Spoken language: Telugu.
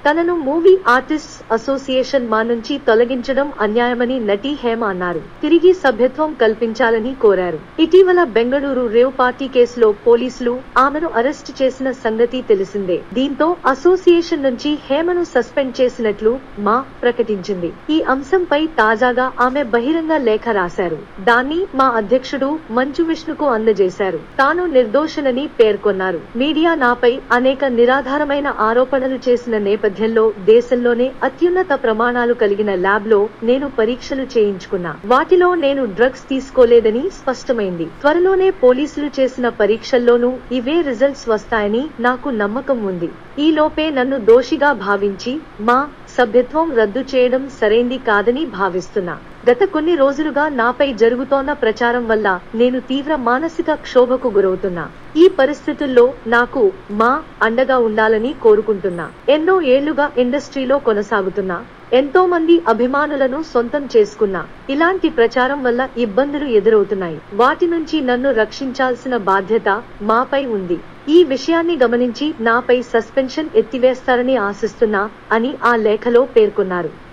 తనను మూవీ ఆర్టిస్ట్స్ అసోసియేషన్ మా నుంచి తొలగించడం అన్యాయమని నటి హేమ అన్నారు తిరిగి సభ్యత్వం కల్పించాలని కోరారు ఇటీవల బెంగళూరు రేవ్ పార్టీ కేసులో పోలీసులు ఆమెను అరెస్ట్ చేసిన సంగతి తెలిసిందే దీంతో అసోసియేషన్ నుంచి హేమను సస్పెండ్ చేసినట్లు మా ప్రకటించింది ఈ అంశంపై తాజాగా ఆమె బహిరంగ లేఖ రాశారు దాన్ని మా అధ్యక్షుడు మంచు విష్ణుకు అందజేశారు తాను నిర్దోషులని పేర్కొన్నారు మీడియా నాపై అనేక నిరాధారమైన ఆరోపణలు చేసిన నేపథ్యంలో దేశంలోనే అత్యున్నత ప్రమాణాలు కలిగిన ల్యాబ్ లో నేను పరీక్షలు చేయించుకున్నా వాటిలో నేను డ్రగ్స్ తీసుకోలేదని స్పష్టమైంది త్వరలోనే పోలీసులు చేసిన పరీక్షల్లోనూ ఇవే రిజల్ట్స్ వస్తాయని నాకు నమ్మకం ఉంది ఈ లోపే నన్ను దోషిగా భావించి మా సభ్యత్వం రద్దు చేయడం సరైంది కాదని భావిస్తున్నా గత కొన్ని రోజులుగా నాపై జరుగుతోన్న ప్రచారం వల్ల నేను తీవ్ర మానసిక క్షోభకు గురవుతున్నా ఈ పరిస్థితుల్లో నాకు మా అండగా ఉండాలని కోరుకుంటున్నా ఎన్నో ఏళ్లుగా ఇండస్ట్రీలో కొనసాగుతున్నా ఎంతో మంది అభిమానులను సొంతం చేసుకున్నా ఇలాంటి ప్రచారం వల్ల ఇబ్బందులు ఎదురవుతున్నాయి వాటి నుంచి నన్ను రక్షించాల్సిన బాధ్యత మాపై ఉంది ఈ విషయాన్ని గమనించి నాపై సస్పెన్షన్ ఎత్తివేస్తారని ఆశిస్తున్నా అని ఆ లేఖలో పేర్కొన్నారు